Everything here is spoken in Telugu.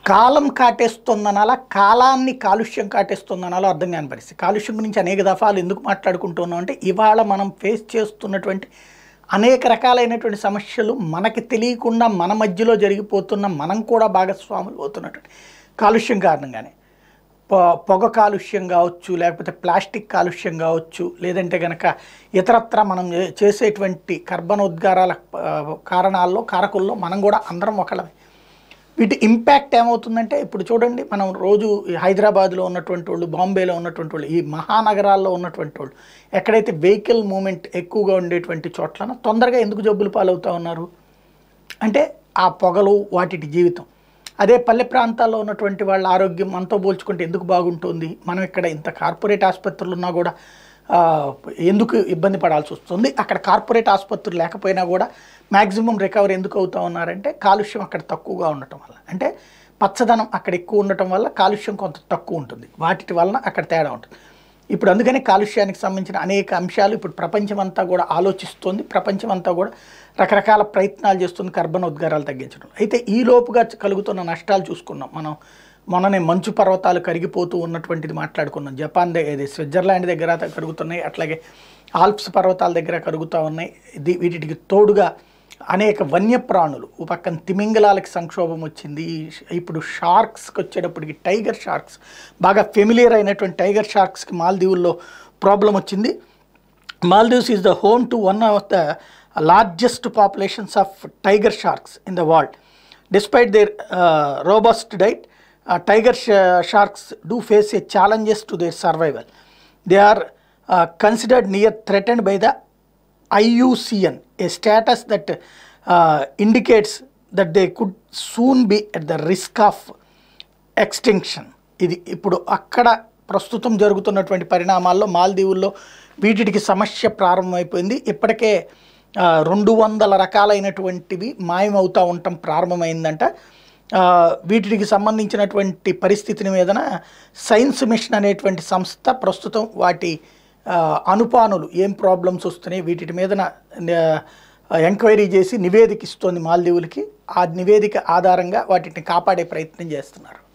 కాలం కాటేస్తుందనాలా కాలాన్ని కాలుష్యం కాటేస్తుందనాలో అర్థం కాని పరిస్థితి కాలుష్యం గురించి అనేక దఫాలు ఎందుకు మాట్లాడుకుంటున్నాం అంటే ఇవాళ మనం ఫేస్ చేస్తున్నటువంటి అనేక రకాలైనటువంటి సమస్యలు మనకి తెలియకుండా మన మధ్యలో జరిగిపోతున్న మనం కూడా భాగస్వాములు అవుతున్నటువంటి కాలుష్యం కారణంగానే పొ- పొగ కాలుష్యం కావచ్చు లేకపోతే ప్లాస్టిక్ కాలుష్యం కావచ్చు లేదంటే కనుక ఇతరత్ర మనం చే- చేసేటువంటి కర్బనోద్గారాల ఆ, కారణాల్లో కారకుల్లో మనం కూడా అందరం ఒకళ్ళమే వీటి ఇంపాక్ట్ ఏమవుతుందంటే ఇప్పుడు చూడండి మనం రోజు ఈ హైదరాబాద్లో ఉన్నటువంటి వాళ్ళు బాంబేలో ఉన్నటువంటి వాళ్ళు ఈ మహానగరాల్లో ఉన్నటువంటి వాళ్ళు ఎక్కడైతే వెహికల్ మూమెంట్ ఎక్కువగా ఉండేటువంటి చోట్లన తొందరగా ఎందుకు జబ్బులు పాలవుతూ ఉన్నారు అంటే ఆ పొగలు వాటి జీవితం అదే పల్లె ప్రాంతాల్లో ఉన్నటువంటి వాళ్ళ ఆరోగ్యం మనతో పోల్చుకుంటే ఎందుకు బాగుంటుంది మనం ఇక్కడ ఇంత కార్పొరేట్ ఆసుపత్రులు ఉన్నా కూడా ఆ, ఎందుకు ఇబ్బంది పడాల్సి వస్తుంది అక్కడ కార్పొరేట్ ఆసుపత్రులు లేకపోయినా కూడా మ్యాక్సిమం రికవరీ ఎందుకు అవుతా ఉన్నారంటే కాలుష్యం అక్కడ తక్కువగా ఉండటం వల్ల అంటే పచ్చదనం అక్కడ ఎక్కువ ఉండటం వల్ల కాలుష్యం కొంత తక్కువ ఉంటుంది వాటి వలన అక్కడ తేడా ఉంటుంది ఇప్పుడు అందుకనే కాలుష్యానికి సంబంధించిన అనేక అంశాలు ఇప్పుడు ప్రపంచం అంతా కూడా ఆలోచిస్తుంది ప్రపంచం అంతా కూడా రకరకాల ప్రయత్నాలు చేస్తుంది కర్బన ఉద్గారాలు తగ్గించడం అయితే ఈ లోపుగా కలుగుతున్న నష్టాలు చూసుకున్నాం మనం మొన్ననే మంచు పర్వతాలు కరిగిపోతూ ఉన్నటువంటిది మాట్లాడుకున్నాం జపాన్ దగ్గర ఇది స్విట్జర్లాండ్ దగ్గర కరుగుతున్నాయి అట్లాగే ఆల్ప్స్ పర్వతాల దగ్గర కరుగుతూ ఉన్నాయి ఇది వీటికి తోడుగా అనేక వన్యప్రాణులు ఓ పక్కన తిమింగలాలకి సంక్షోభం వచ్చింది ఇప్పుడు షార్క్స్కి వచ్చేటప్పటికి టైగర్ షార్క్స్ బాగా ఫెమిలియర్ అయినటువంటి టైగర్ షార్క్స్కి మాల్దీవుల్లో ప్రాబ్లం వచ్చింది Maldives is the home to one of the largest populations of tiger sharks in the world despite their robust diet tiger sharks do face a challenges to their survival they are considered near threatened by the IUCN, a status that uh, indicates that they could soon be at the risk of extinction ఇది ఇప్పుడు అక్కడ ప్రస్తుతం జరుగుతున్నటువంటి పరిణామాల్లో మాల్దీవుల్లో వీటికి సమస్య ప్రారంభమైపోయింది ఇప్పటికే ఆ, రెండు వందల రకాలైనటువంటివి మాయమవుతూ ఉండటం ప్రారంభమైందంట ఆ, వీటికి సంబంధించినటువంటి పరిస్థితిని మీదన సైన్స్ మిషన్ అనేటువంటి సంస్థ ప్రస్తుతం వాటి ఆ, అనుపానులు ఏం ప్రాబ్లమ్స్ వస్తున్నాయి వీటి మీదన ఆ, ఎంక్వైరీ చేసి నివేదిక ఇస్తోంది మాల్దీవులకి ఆ నివేదిక ఆధారంగా వాటిని కాపాడే ప్రయత్నం చేస్తున్నారు